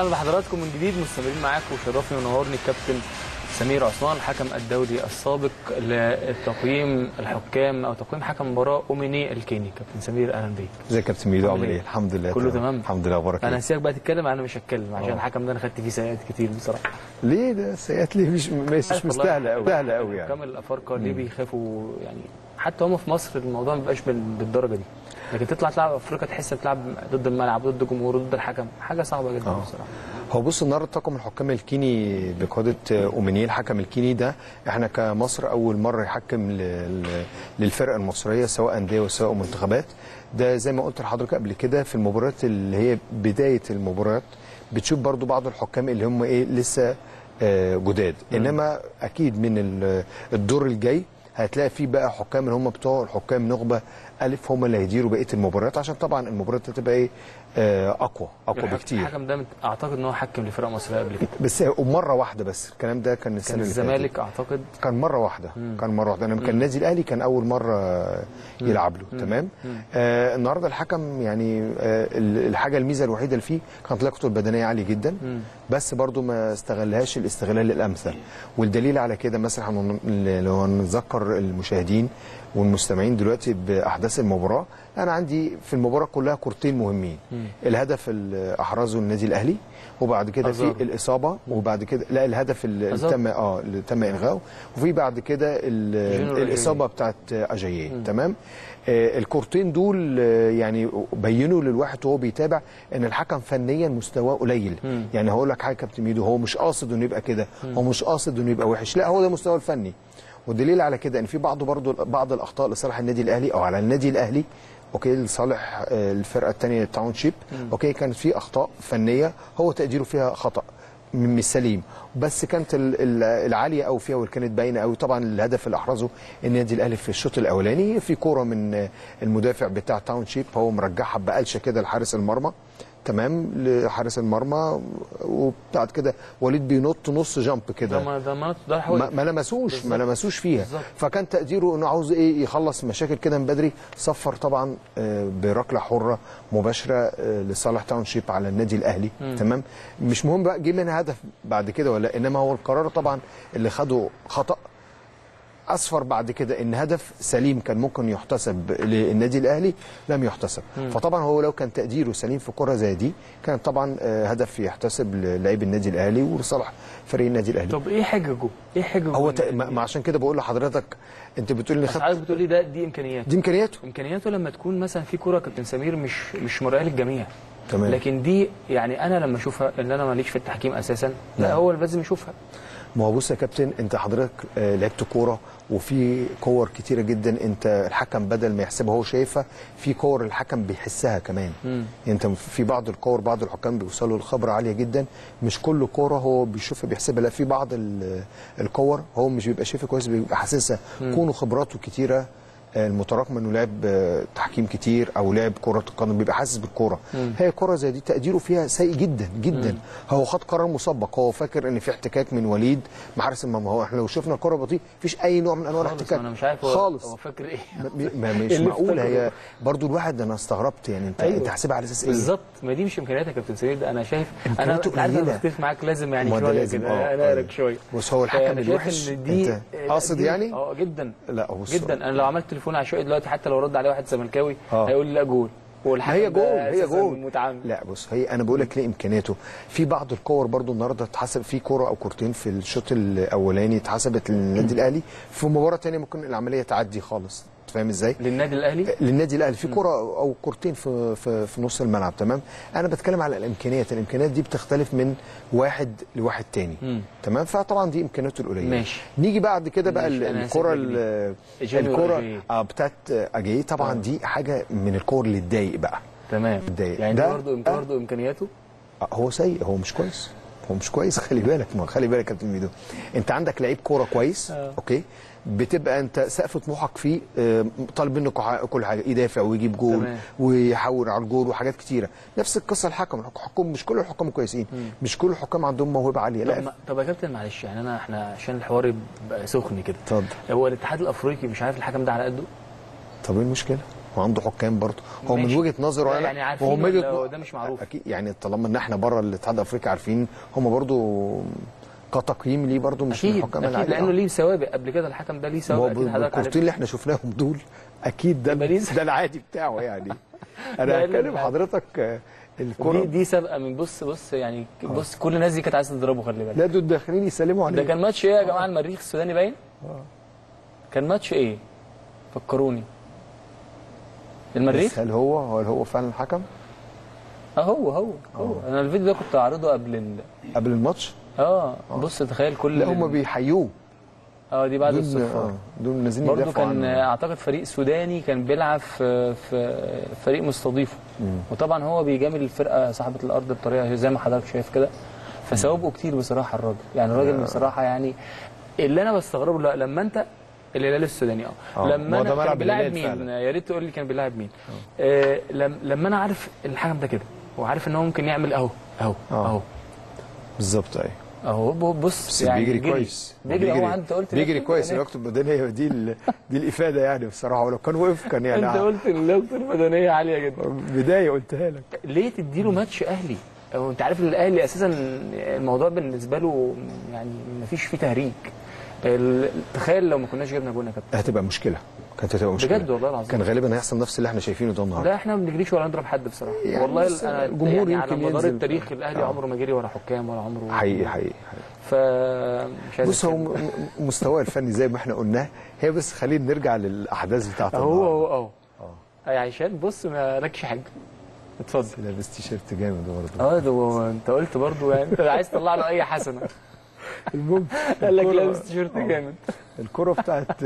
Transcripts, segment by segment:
اهلا بحضراتكم من جديد مستمرين معاكم وشرفني ونورني الكابتن سمير عثمان الحكم الدولي السابق لتقييم الحكام او تقييم حكم مباراه اوميني الكيني كابتن سمير اهلا بيك ازيك يا كابتن ميدو عامل عامل ايه؟ ايه الحمد لله كله تمام؟ الحمد لله اخبارك انا ايه هسيبك بقى تتكلم انا مش هتكلم عشان اه. الحكم ده انا خدت فيه سيئات كتير بصراحه ليه ده سيئات ليه مش مش عارف والله مستاهله قوي سهله قوي يعني الحكام الافارقه ليه بيخافوا يعني حتى هم في مصر الموضوع ما بيبقاش بال- بالدرجه دي لكن تطلع تلعب افريقيا تحس بتلعب ضد الملعب ضد الجمهور ضد الحكم حاجه صعبه جدا اه. بصراحه هو بص النهارده طاقم الحكام الكيني بقياده اومينيه الحكم الكيني ده احنا كمصر اول مره يحكم ل- ل- للفرقه المصريه سواء انديه وسواء منتخبات ده زي ما قلت لحضرتك قبل كده في المباريات اللي هي بدايه المباريات بتشوف برضو بعض الحكام اللي هم ايه لسه آه، جداد انما اكيد من ال- الدور الجاي هتلاقي فيه بقى حكام اللي هم بتوع الحكام نخبه الف هم اللي هيديروا بقيه المباريات عشان طبعا المباريات هتبقى ايه آه، اقوى اقوى الحك- بكتير الحكم ده مت- اعتقد ان هو حكم لفرقه مصريه قبل كده بس ومره واحده بس الكلام ده كان السنه كان اللي الزمالك فاتت اعتقد كان مره واحده كان مره واحده انما كان النادي الاهلي كان اول مره يلعب له تمام آه النهارده الحكم يعني آه ال- الحاجه الميزه الوحيده اللي فيه كانت لياقته البدنيه عاليه جدا بس برضو ما استغلهاش الاستغلال الامثل والدليل على كده مثلا هن- لو نتذكر المشاهدين والمستمعين دلوقتي باحداث المباراه انا عندي في المباراه كلها كورتين مهمين الهدف اللي احرزه النادي الاهلي وبعد كده أزارو. في الاصابه وبعد كده لا الهدف اللي أزارو. تم اه اللي تم الغائه وفي بعد كده ال- جونيور الاصابه بتاعت اجاييه تمام آه الكورتين دول آه، يعني بينوا للواحد وهو بيتابع ان الحكم فنيا مستواه قليل مم. يعني هقول لك حاجه يا كابتن ميدو هو مش قاصد انه يبقى كده هو مش قاصد انه يبقى وحش لا هو ده مستواه الفني والدليل على كده ان في بعض برضو بعض الاخطاء لصالح النادي الاهلي او على النادي الاهلي اوكي لصالح آه، الفرقه الثانيه التاون شيب اوكي كانت في اخطاء فنيه هو تقديره فيها خطا م- مش سليم بس كانت ال- ال- العاليه قوي فيها واللي كانت باينه قوي طبعا الهدف اللي احرزه النادي الاهلي في الشوط الاولاني في كوره من آه، المدافع بتاع تاون شيب هو مرجعها بقلشه كده لحارس المرمى تمام لحارس المرمى وبعد كده وليد بينط نص جامب كده ده ما ده ما ده ما, حوالي ما لمسوش ما بالظبط. لمسوش فيها بالظبط. فكان تقديره انه عاوز ايه يخلص مشاكل كده من بدري صفر طبعا آه، بركله حره مباشره آه، لصالح تاون شيب على النادي الاهلي تمام مش مهم بقى جه منها هدف بعد كده ولا انما هو القرار طبعا اللي خده خطا اصفر بعد كده ان هدف سليم كان ممكن يحتسب للنادي الاهلي لم يحتسب فطبعا هو لو كان تقديره سليم في كره زي دي كان طبعا آه، هدف يحتسب للاعبي النادي الاهلي ولصالح فريق النادي الاهلي طب ايه حججه؟ ايه حججه؟ هو إن- ت... ما ما عشان كده بقول لحضرتك انت بتقول لي بس خدت عايز بتقول لي ده دي امكانياته دي امكانياته امكانياته لما تكون مثلا في كوره كابتن سمير مش مش مرئيه للجميع تمام. لكن دي يعني انا لما اشوفها ان انا ماليش في التحكيم اساسا لا نعم. هو اللي لازم يشوفها ما هو بص يا كابتن انت حضرتك آه، لعبت كوره وفي كور كتيره جدا انت الحكم بدل ما يحسبها هو شايفها في كور الحكم بيحسها كمان مم. انت في بعض الكور بعض الحكام بيوصلوا لخبره عاليه جدا مش كل كوره هو بيشوفها بيحسبها لا في بعض ال- الكور هو مش بيبقى شايفها كويس بيبقى حاسسها كونه خبراته كتيره آه، المتراكمه انه لعب آه، تحكيم كتير او لعب كره القدم بيبقى حاسس بالكوره هي كره زي دي تقديره فيها سيء جدا جدا هو خد قرار مسبق هو فاكر ان في احتكاك من وليد مع حارس المرمى هو احنا لو شفنا الكره بطيء مفيش اي نوع من انواع خالص الاحتكاك انا مش عارف هو خالص هو فاكر ايه ما- ما مش اللي معقول افتكره. هي برضو الواحد انا استغربت يعني انت أيوة. انت حاسبها على اساس ايه بالظبط ما دي مش امكانياتك يا كابتن سمير ده انا شايف انا إمكانياته انت عارف انا قليلة. بختلف معاك لازم يعني ما ده شويه لازم، كده آه، انا أيوة. لك شويه بص هو الحكم فأنا شايف الوحش إن دي أنت قاصد دي- يعني؟ اه جدا لا بص جدا انا لو عملت تليفون عشوائي دلوقتي حتى لو رد عليه واحد زملكاوي آه. هيقول لي لا جول والحكم هي ده جول هي أساساً جول متعامل لا بص هي انا بقول لك ليه امكانياته في بعض الكور برضو النهارده اتحسب في كوره او كورتين في الشوط الاولاني اتحسبت للنادي الاهلي في مباراه ثانيه ممكن العمليه تعدي خالص أنت فاهم ازاي للنادي الاهلي للنادي الاهلي في كره او كورتين في في في نص الملعب تمام انا بتكلم على الامكانيات الامكانيات دي بتختلف من واحد لواحد تاني مم. تمام فطبعا دي امكانياته القليله ماشي. نيجي بعد كده بقى ماشي، ال- أنا الكره هسيبك ال- جونيور الكره أجاييه. آه، بتاعت اجاييه طبعا دي حاجه من الكور اللي تضايق بقى تمام متضايق. يعني ده ده- برضه آه. برضه امكانياته آه، هو سيء هو مش كويس هو مش كويس خلي بالك ما خلي بالك يا كابتن ميدو انت عندك لعيب كوره كويس آه. اوكي بتبقى انت سقف طموحك فيه آه، طالب منه كح- كل حاجه يدافع ويجيب جول تمام. ويحول على الجول وحاجات كتيره نفس القصه الحكم الحكم مش كل الحكام كويسين مش كل الحكام عندهم موهبه عاليه طب, لا ما- طب يا كابتن معلش يعني انا احنا عشان الحوار يبقى سخن كده اتفضل هو الاتحاد الافريقي مش عارف الحكم ده على قده طب ايه المشكله وعنده حكام برضه هو من ماشي. وجهه نظره لا، أنا يعني عارفين هو من وجهة ولا ن- ده مش معروف؟ اكيد يعني طالما ان احنا بره الاتحاد الافريقي عارفين هم برضه كتقييم ليه برضه مش من اكيد الحكام اكيد العادية. لانه ليه سوابق قبل كده الحكم ده ليه هو سوابق اكيد حضرتك بالكورتين عارف اللي احنا شفناهم دول اكيد ده يبقى ليه- ده العادي بتاعه يعني انا ده هكلم اللي- حضرتك آه، دي, الكره دي سابقه من بص بص يعني بص كل الناس دي كانت عايزه تضربه خلي بالك لا دول داخلين يسلموا عليه ده كان ماتش ايه يا جماعه المريخ السوداني باين كان ماتش ايه فكروني المريخ بس هل هو هل هو فعلا الحكم اه هو هو هو انا الفيديو ده كنت عارضه قبل ال... قبل الماتش اه بص تخيل كل لا هم بيحيوه اه دي بعد دول الصفار آه، دول نازلين برضه يدافعوا كان عنه. اعتقد فريق سوداني كان بيلعب في في فريق مستضيفه وطبعا هو بيجامل الفرقه صاحبه الارض بطريقه زي ما حضرتك شايف كده فثوابه كتير بصراحه الراجل يعني الراجل بصراحه يعني اللي انا بستغربه لا لما انت الهلال السوداني اه آه، ما لما هو ده انا ملعب كان بيلاعب الهلال مين فعلا. يا ريت تقول لي كان بيلاعب مين آه لم- لما انا عارف الحكم ده كده وعارف ان هو ممكن يعمل اهو اهو آه. اهو بالظبط ايوه اهو بص بس يعني بيجري جري. كويس بيجري هو انت قلت بيجري ده. كويس اللياقه البدنيه دي ال- دي الافاده يعني بصراحه ولو كان وقف كان يعني انت قلت ان اللياقه البدنيه عاليه جدا بدايه قلتها لك ليه تديله ماتش اهلي هو انت عارف ان الاهلي اساسا الموضوع بالنسبه له يعني ما فيش فيه تهريج ال- تخيل لو ما كناش جبنا جون يا كابتن هتبقى مشكله كانت هتبقى مشكله بجد والله العظيم كان غالبا هيحصل نفس اللي احنا شايفينه ده النهارده لا احنا ما بنجريش ولا نضرب حد بصراحه يعني والله بس انا الجمهور يعني على يمكن مدار ينزل. التاريخ الاهلي آه. عمره ما جري ورا حكام ولا عمره حقيقي حقيقي ف مش عايز بص هو أتكلم. م- م- مستواه الفني زي ما احنا قلنا هي بس خلينا نرجع للاحداث بتاعت هو النهاردة. هو اهو أي عشان بص ما لكش حاجه اتفضل لابس تيشيرت جامد برضه اه ده هو انت قلت برضو يعني انت عايز تطلع له اي حسنه المهم قال لك الكرة- لابس تيشيرت جامد الكرة بتاعت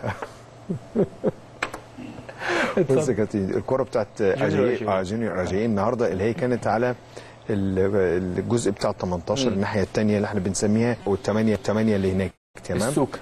بص يا كابتن الكرة بتاعت أجاييه. أجاييه- اه جونيور اجاييه النهارده اللي هي كانت على ال- الجزء بتاع ال 18 الناحية الثانية اللي احنا بنسميها والثمانية الثمانية اللي هناك تمام السوق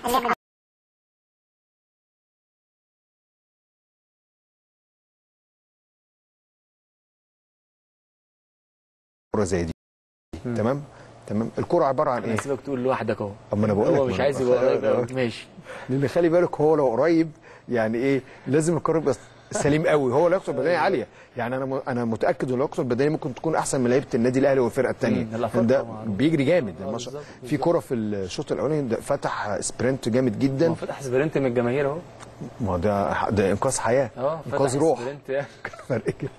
كرة زي دي تمام تمام الكرة عبارة عن انا ايه؟ هسيبك تقول لوحدك اهو اما انا بقول لك هو ما مش أنا عايز بقى- يبقى قريب آه. أوي. ماشي لان خلي بالك هو لو قريب يعني ايه لازم القرار يبقى سليم قوي هو لياقته البدنيه عاليه يعني انا م- انا متاكد ان لياقته البدنيه ممكن تكون احسن من لعيبه النادي الاهلي والفرقه الثانيه مم، الأفارقة ده معروف. بيجري جامد آه، ما شاء بالظبط، في بالظبط. كره في الشوط الاولاني ده فتح سبرنت جامد جدا هو فتح سبرنت من الجماهير اهو ما هو ده ده انقاذ حياه اه فتح انقاذ روح سبرنت يعني. فرق كده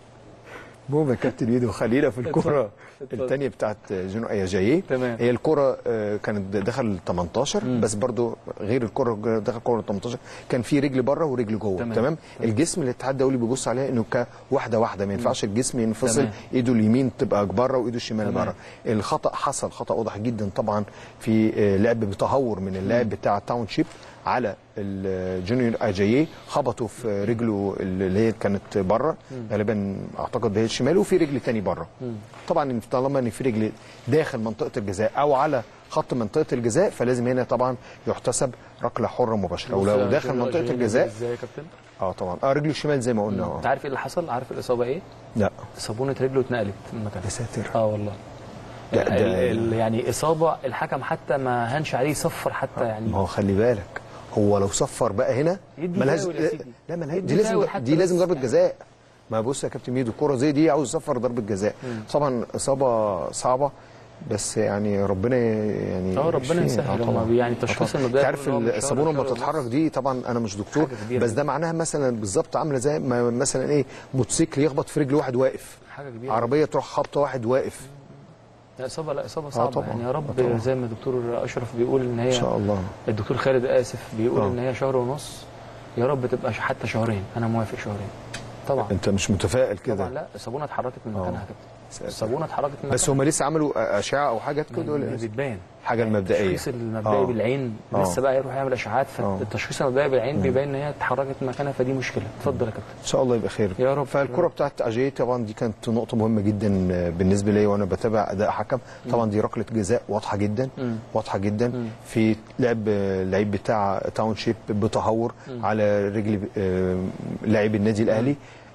المهم يا كابتن ميدو خلينا في الكره اتفضل. الثانيه بتاعت جونو اياجاييه تمام. هي الكره آه، كانت دخل 18 بس برضو غير الكره دخل كره 18 كان في رجل بره ورجل جوه تمام. تمام, تمام. الجسم الاتحاد الدولي بيبص عليها انه كواحده واحده ما ينفعش الجسم ينفصل تمام. ايده اليمين تبقى بره وايده الشمال تمام. بره الخطا حصل خطا واضح جدا طبعا في آه، لعب بتهور من اللاعب بتاع تاون شيب على الجونيور اجاييه خبطوا في رجله اللي هي كانت بره غالبا اعتقد هي الشمال وفي رجل تاني بره طبعا طالما ان في رجل داخل منطقه الجزاء او على خط منطقه الجزاء فلازم هنا طبعا يحتسب ركله حره مباشره بص ولو يا داخل جونيور منطقه أجاييه الجزاء ازاي يا كابتن اه طبعا اه رجله الشمال زي ما قلنا انت اه عارف ايه اللي حصل عارف الاصابه ايه لا صابونه رجله اتنقلت من يا مكانها ساتر اه والله لا، ده- ال- ال- يعني اصابه الحكم حتى ما هنش عليه صفر حتى يعني ما هو خلي بالك هو لو صفر بقى هنا يدي ملهاش فاول يا سيدي. لا ملهاش يدي دي لازم فاول حتى دي لازم بس ضربه يعني. جزاء ما بص يا كابتن ميدو الكوره زي دي عاوز يصفر ضربه جزاء طبعا اصابه صعبه بس يعني ربنا يعني اه ربنا يشفيه. يسهل آه هما طبعا. بي- يعني التشخيص آه طبعا. المبدئي انت عارف إن هو من شهر الصابونه لما لشهر بتتحرك ونص. دي طبعا انا مش دكتور حاجة كبيرة بس جدا. ده معناها مثلا بالظبط عامله زي ما مثلا ايه موتوسيكل يخبط في رجل واحد واقف حاجه كبيره عربيه تروح خابطه واحد واقف لا اصابه لا اصابه صعبه طبعا. يعني يا آه رب طبعا. زي ما الدكتور اشرف بيقول ان هي ان شاء الله الدكتور خالد اسف بيقول آه. ان هي شهر ونص يا رب تبقى ش- حتى شهرين انا موافق شهرين طبعا انت مش متفائل طبعا كده لا الصابونه اتحركت من آه. مكانها يا كابتن الصابونه اتحركت من بس هم لسه عملوا اشعه او حاجات كده ولا مكانها لسه؟ بتبان حاجه المبدئيه التشخيص المبدئي آه. بالعين آه. لسه بقى يروح يعمل اشعاعات آه. فالتشخيص المبدئي بالعين بيبين ان هي اتحركت من مكانها فدي مشكله اتفضل يا كابتن ان شاء الله يبقى خير يا رب. فالكره بتاعت اجاي طبعا دي كانت نقطه مهمه جدا بالنسبه لي وانا بتابع اداء حكم طبعا دي ركله جزاء واضحه جدا مم. واضحه جدا في لعب اللعيب بتاع تاون شيب بتهور على رجل آه، لاعب النادي الاهلي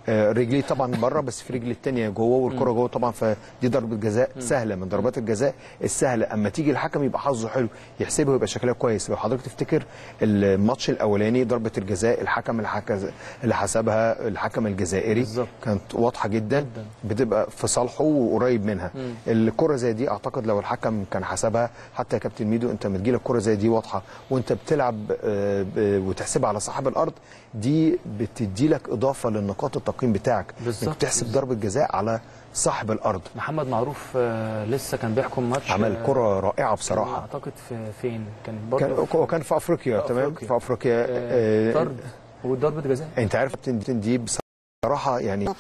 آه، رجليه طبعا بره بس في رجل الثانيه جوه والكره جوه طبعا فدي ضربه جزاء سهله من ضربات الجزاء السهله اما تيجي الحكم يبقى حظه حلو يحسبها ويبقى شكلها كويس لو حضرتك تفتكر الماتش الاولاني ضربه الجزاء الحكم اللي حكز- اللي حسبها الحكم الجزائري بالظبط. كانت واضحه جدا جداً. بتبقى في صالحه وقريب منها الكره زي دي اعتقد لو الحكم كان حسبها حتى يا كابتن ميدو انت لما تجيلك كره زي دي واضحه وانت بتلعب آه، ب- وتحسبها على صاحب الارض دي بتدي لك اضافه للنقاط التقييم بتاعك بالظبط. انك تحسب ضربه جزاء على صاحب الارض محمد معروف آه، لسه كان بيحكم ماتش عمل آه، كره رائعه كان بصراحه اعتقد في فين كان كان برضه هو كان في افريقيا في تمام أفريقيا. في افريقيا آه، آه، طرد وضربه جزاء انت عارف كابتن دي بصراحه يعني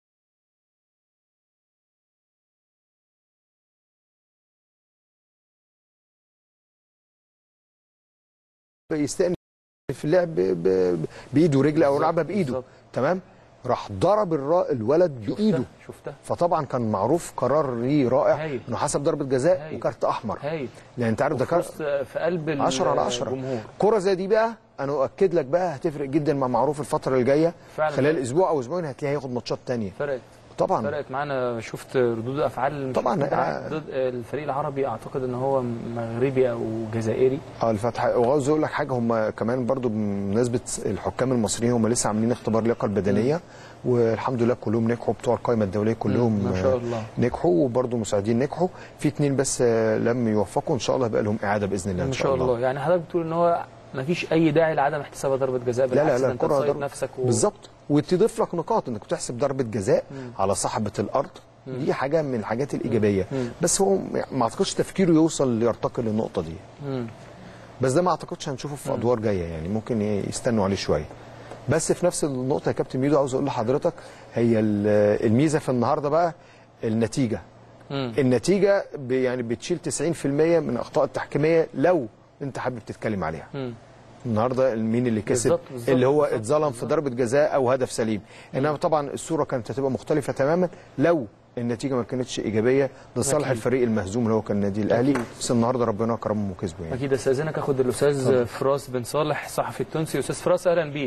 يستأنف في اللعب ب- ب- بايده ورجله او يلعبها بايده بالظبط. تمام راح ضرب الر- الولد بايده شفتها شفتها فطبعا كان معروف قرار ليه رائع هايل. انه حسب ضربه جزاء هايل. وكارت احمر هايل لان انت عارف ده وفي كارت وسط- في قلب ال- 10 على 10 الجمهور كرة زي دي بقى انا اؤكد لك بقى هتفرق جدا مع معروف الفتره اللي جايه فعلا. خلال اسبوع او اسبوعين هتلاقيه هياخد ماتشات تانية فرقت طبعا فرقت معانا شفت ردود افعال مش طبعاً، فاكر آه. ضد الفريق العربي اعتقد ان هو مغربي او جزائري اه الفتح وعاوز اقول لك حاجه هم كمان برضو بمناسبه الحكام المصريين هم لسه عاملين اختبار اللياقه البدنيه والحمد لله كلهم نجحوا بتوع القائمه الدوليه كلهم ما شاء آه، الله. نجحوا وبرضو مساعدين نجحوا في اتنين بس آه، لم يوفقوا ان شاء الله هيبقى لهم اعاده باذن الله ان شاء الله يعني حضرتك بتقول ان هو ما فيش اي داعي لعدم احتسابها ضربه جزاء لا لا بالعكس لا ده انت الكره تصيد ضرب- نفسك و... بالظبط وتضيف لك نقاط انك تحسب ضربه جزاء على صاحبه الارض دي حاجه من الحاجات الايجابيه بس هو ما اعتقدش تفكيره يوصل ليرتقي للنقطه دي مم. بس ده ما اعتقدش هنشوفه في ادوار جايه يعني ممكن يستنوا عليه شويه بس في نفس النقطه يا كابتن ميدو عاوز اقول لحضرتك هي ال- الميزه في النهارده بقى النتيجه مم. النتيجه ب- يعني بتشيل 90% من الاخطاء التحكيميه لو انت حابب تتكلم عليها مم. النهارده مين اللي كسب بالظبط، بالظبط، اللي هو بالظبط، اتظلم في بالظبط. ضربه جزاء او هدف سليم انما طبعا الصوره كانت هتبقى مختلفه تماما لو النتيجه ما كانتش ايجابيه لصالح أكيد. الفريق المهزوم اللي هو كان النادي الاهلي أكيد. بس النهارده ربنا كرمه وكسبه يعني اكيد استاذنك اخد الاستاذ فراس بن صالح الصحفي التونسي استاذ فراس اهلا بيك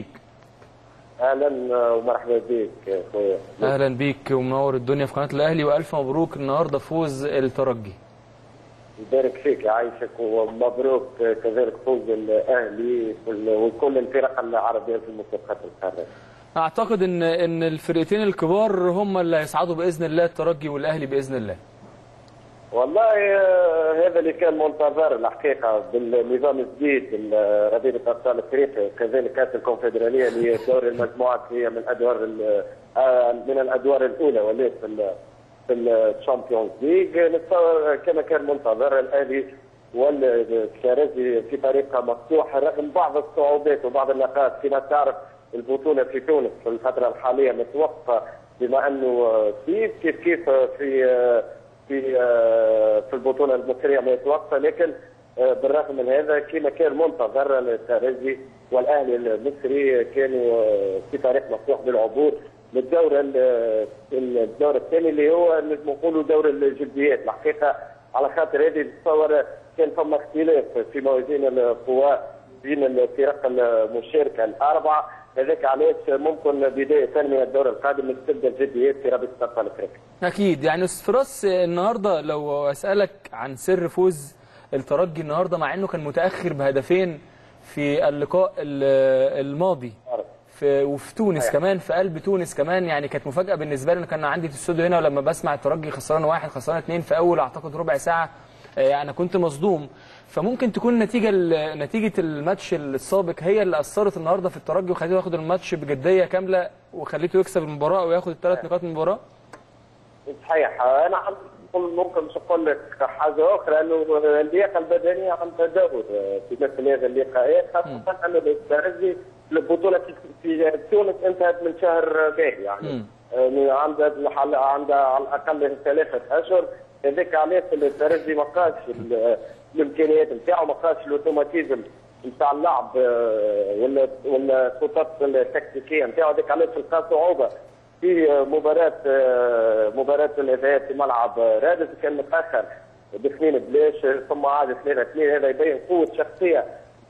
اهلا ومرحبا بك يا اخويا اهلا بيك ومنور الدنيا في قناه الاهلي والف مبروك النهارده فوز الترجي يبارك فيك يعيشك ومبروك كذلك فوز الاهلي وال- وكل الفرق العربيه في المسابقات القاريه اعتقد ان ان الفرقتين الكبار هم اللي هيصعدوا باذن الله الترجي والاهلي باذن الله والله آه، هذا اللي كان منتظر الحقيقه بالنظام الجديد بال- رابطه ابطال افريقيا كذلك كاس الكونفدراليه اللي هي دور المجموعات هي من الادوار ال- آه، من الادوار الاولى وليس في ال- في الشامبيونز ليج نتصور كما كان منتظر الاهلي والكارثي في طريقه مفتوحه رغم بعض الصعوبات وبعض النقاط فيما تعرف البطوله في تونس في الفتره الحاليه متوقفه بما انه كيف كيف كيف في في في البطوله المصريه متوقفه لكن بالرغم من هذا كما كان منتظر الترجي والاهلي المصري كانوا في طريق مفتوح بالعبور للدور الدور الثاني اللي هو نجم نقولوا دور الجديات الحقيقه على خاطر هذه تصور كان ثم اختلاف في موازين القوى بين الفرق المشاركه الاربعه هذاك علاش ممكن بدايه من الدور القادم تبدا الجديات في رابطه ابطال افريقيا. اكيد يعني استاذ فراس النهارده لو اسالك عن سر فوز الترجي النهارده مع انه كان متاخر بهدفين في اللقاء ال- الماضي في وفي تونس كمان في قلب تونس كمان يعني كانت مفاجاه بالنسبه لي انا كان عندي في الاستوديو هنا ولما بسمع الترجي خسران واحد خسران اثنين في اول اعتقد ربع ساعه آه، انا كنت مصدوم فممكن تكون نتيجه ال- نتيجه الماتش السابق هي اللي اثرت النهارده في الترجي وخليته ياخد الماتش بجديه كامله وخليته يكسب المباراه وياخد الثلاث نقاط من المباراه صحيح انا عم نقول ممكن مش نقول لك حاجه اخرى انه اللياقه البدنيه عم تدهور في مثل هذه اللقاءات خاصه ان الترجي البطوله في- في تونس انتهت من شهر باهي يعني يعني عندها الحل- عندها على الاقل ثلاثه اشهر هذاك علاش الترجي ما قاش ال- الامكانيات نتاعو ما قاش الاوتوماتيزم نتاع اللعب آه، ولا ولا الخطط التكتيكيه نتاعو هذاك علاش لقى صعوبه في مباراة مباراة الذهاب في ملعب رادس كان متأخر باثنين بلاش ثم عاد 3 2 هذا يبين قوة شخصية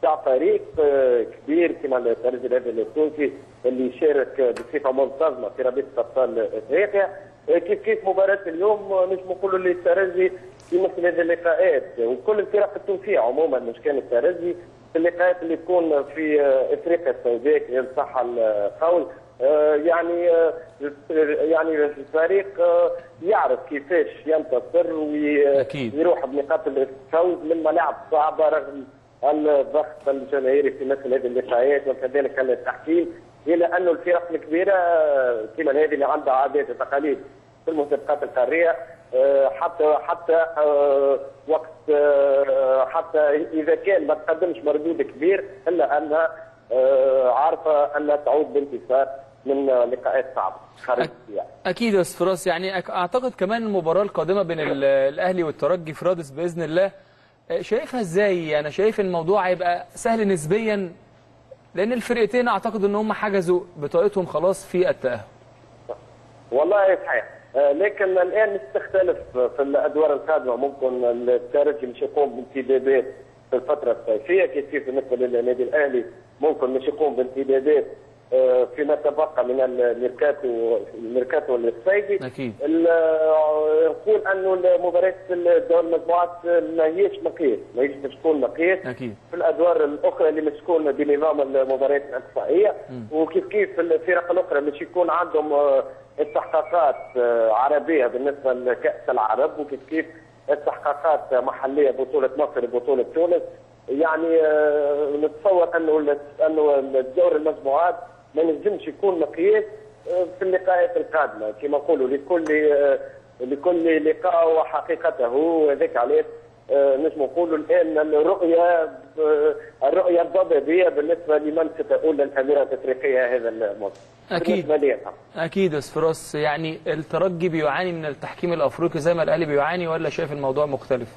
بتاع فريق آه، كبير كما الترجي الهلال التونسي اللي يشارك بصفه منتظمه في رابطه ابطال افريقيا آه، كيف كيف مباراه اليوم آه، نجم نقولوا اللي الترجي في مثل هذه اللقاءات وكل الفرق التونسيه عموما مش كان الترجي في اللقاءات اللي تكون في آه، افريقيا السوداء إن صح القول آه، يعني آه، يعني الفريق آه، يعرف كيفاش ينتصر وي- أكيد. يروح بنقاط الفوز من ملاعب صعبه رغم الضغط الجماهيري في مثل هذه اللقاءات وكذلك التحكيم الى انه الفرق الكبيره آه، كما هذه اللي عندها عادات وتقاليد في المسابقات القاريه آه، حتى حتى آه، وقت آه، حتى اذا كان ما تقدمش مردود كبير الا انها آه، عارفه انها تعود بانتصار من آه، لقاءات صعبه خارج يعني. اكيد يا استاذ فراس يعني أك- اعتقد كمان المباراه القادمه بين ال- الاهلي والترجي في رادس باذن الله آه، شايفها ازاي انا شايف الموضوع هيبقى سهل نسبيا لان الفرقتين اعتقد ان هم حجزوا بطاقتهم خلاص في التاهل والله صحيح آه، لكن الان تختلف في الادوار القادمه ممكن الترجي مش يقوم بانتدابات في الفتره الصيفيه كيف كيف بالنسبه للنادي الاهلي ممكن مش يقوم بانتدابات آه، فيما تبقى من الميركاتو الميركاتو الصيفي أكيد. ال- آه، نقول انه مباراه دور المجموعات ما هيش مقياس ما هيش باش تكون مقياس أكيد. في الادوار الاخرى اللي مش تكون بنظام المباريات الاقصائيه وكيف كيف الفرق الاخرى مش يكون عندهم آه، استحقاقات آه، عربيه بالنسبه لكاس العرب وكيف كيف استحقاقات محليه بطوله مصر بطوله تونس يعني آه، نتصور انه ال- انه الدور المجموعات ما ينجمش يكون مقياس آه، في اللقاءات القادمه كما نقولوا لكل آه، لكل لقاء وحقيقته وذاك علاش آه، نجم نقولوا الان الرؤيه آه، الرؤيه الضبابيه بالنسبه لمن ستؤول الاميرات الافريقيه هذا الموسم. أكيد. بالنسبه لي طبعاً. اكيد يا أستاذ فراس يعني الترجي بيعاني من التحكيم الافريقي زي ما الاهلي بيعاني ولا شايف الموضوع مختلف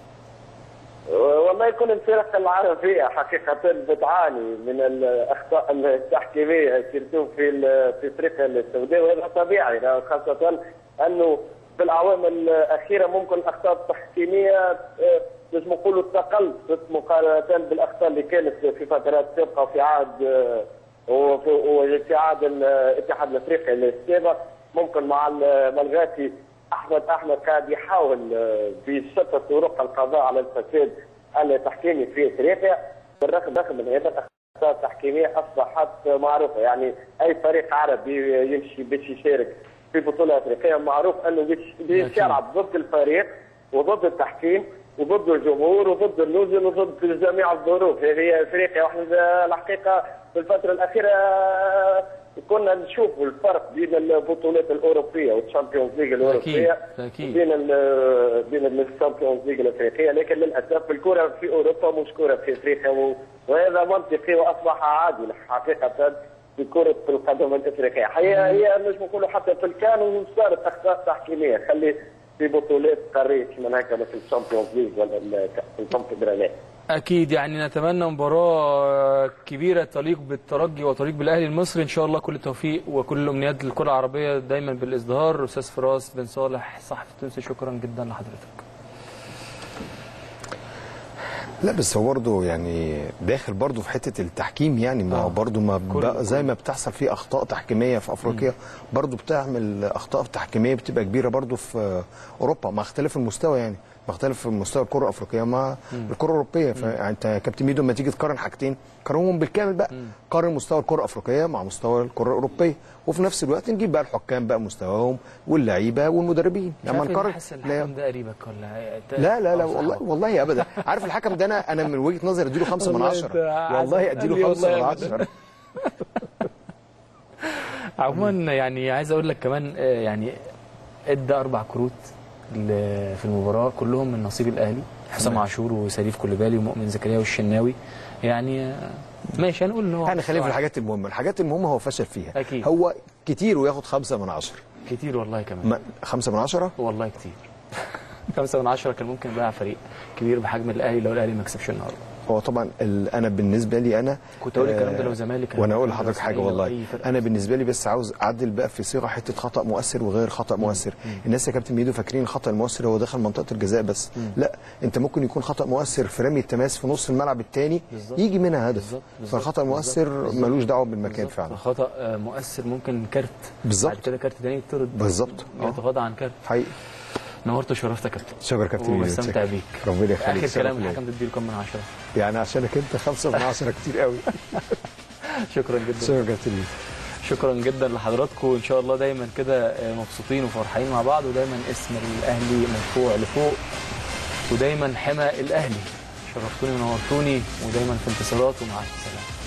والله يكون الفرق العربيه حقيقه بتعاني من الاخطاء التحكيميه سيرتو في ال- في افريقيا السوداء وهذا طبيعي لا، خاصه انه في الاعوام الاخيره ممكن الاخطاء التحكيميه آه، لازم نقولوا تقلت مقارنه بالاخطاء اللي كانت في فترات سابقه وفي عهد آه، وفي وفي عهد الاتحاد الافريقي السابق ممكن مع الملغاتي احمد احمد قاعد يحاول آه، بشتى طرق القضاء على الفساد التحكيمي في افريقيا بالرغم رغم من هذا الاخطاء التحكيميه اصبحت معروفه يعني اي فريق عربي يمشي باش يشارك في بطوله افريقيه معروف انه باش باش يلعب ضد الفريق وضد التحكيم وضد الجمهور وضد النزل وضد جميع الظروف هذه هي افريقيا واحنا الحقيقه في الفتره الاخيره آه، كنا نشوف الفرق بين البطولات الاوروبيه والشامبيونز ليج الاوروبيه أكيد. بين ال بين الشامبيونز ليج الافريقيه لكن للاسف الكره في اوروبا مش كره في افريقيا و- وهذا منطقي واصبح عادي حقيقه في كره القدم الافريقيه هي هي نجم نقولوا حتى في الكان وصارت اخطاء تحكيميه خلي في بطولات قاريه كما هكا مثل الشامبيونز ليج ولا ال- كأس الكونفدراليه اكيد يعني نتمنى مباراه كبيره تليق بالترجي وتليق بالاهلي المصري ان شاء الله كل التوفيق وكل الامنيات للكره العربيه دايما بالازدهار استاذ فراس بن صالح صحفي تونسي شكرا جدا لحضرتك لا بس هو برضه يعني داخل برضه في حته التحكيم يعني ما هو برضه ما كل- بقى زي ما بتحصل فيه اخطاء تحكيميه في افريقيا برضه بتعمل اخطاء تحكيميه بتبقى كبيره برضه في اوروبا مع اختلاف المستوى يعني مع اختلاف مستوى الكره الافريقيه مع الكره الاوروبيه فانت يا كابتن ميدو لما تيجي تقارن حاجتين قارنهم بالكامل بقى قارن مستوى الكره الافريقيه مع مستوى الكره الاوروبيه وفي نفس الوقت نجيب بقى الحكام بقى مستواهم واللعيبه والمدربين لما نقارن حاسس لا- الحكم ده قريبك ولا لا لا لا أو صح والله والله ابدا عارف الحكم ده انا انا من وجهه نظري اديله خمسة من والله عشرة أنت والله عسل. اديله قال لي خمسة من والله أبداً. عشرة عموما يعني عايز اقول لك كمان آه، يعني ادى اربع كروت ل- في المباراه كلهم من نصيب الاهلي حسام عاشور وسليف كوليبالي ومؤمن زكريا والشناوي يعني آه، ماشي هنقول ان هو يعني خلينا في الحاجات المهمه الحاجات المهمه هو فشل فيها أكيد. هو كتير وياخد خمسة من عشرة كتير والله كمان ما- خمسة من عشرة والله كتير خمسة من عشرة كان ممكن يضيع فريق كبير بحجم الاهلي لو الاهلي ما كسبش النهارده هو طبعا ال- انا بالنسبه لي انا كنت أقول الكلام ده آه، لو زمالك وانا اقول أو لحضرتك حاجه إسماعيلي أو والله أي فرقة. انا بالنسبه لي بس عاوز اعدل بقى في صيغه حته خطا مؤثر وغير خطا مؤثر الناس يا كابتن ميدو فاكرين الخطا المؤثر هو دخل منطقه الجزاء بس لا انت ممكن يكون خطا مؤثر في رمي التماس في نص الملعب الثاني بالظبط. يجي منها هدف بالظبط، بالظبط، فالخطا المؤثر بالظبط، ملوش دعوه بالمكان بالظبط. فعلا خطا آه، مؤثر ممكن كارت بالظبط. بعد كده كارت تاني يطرد بالظبط. آه. يتغاضى عن كارت حقيقي نورت وشرفت يا كابتن شكرا كابتن ميدو وبستمتع شكرا. بيك ربنا يخليك اخر كلام شرف ليا. الحكم تديله كام من عشرة يعني عشانك انت خمسة من عشرة كتير قوي شكرا جدا شكرا كابتن ميدو شكرا جدا لحضراتكم وان شاء الله دايما كده آه، مبسوطين وفرحانين مع بعض ودايما اسم الاهلي مرفوع لفوق ودايما حمى الاهلي شرفتوني ونورتوني ودايما في انتصارات ومع السلامه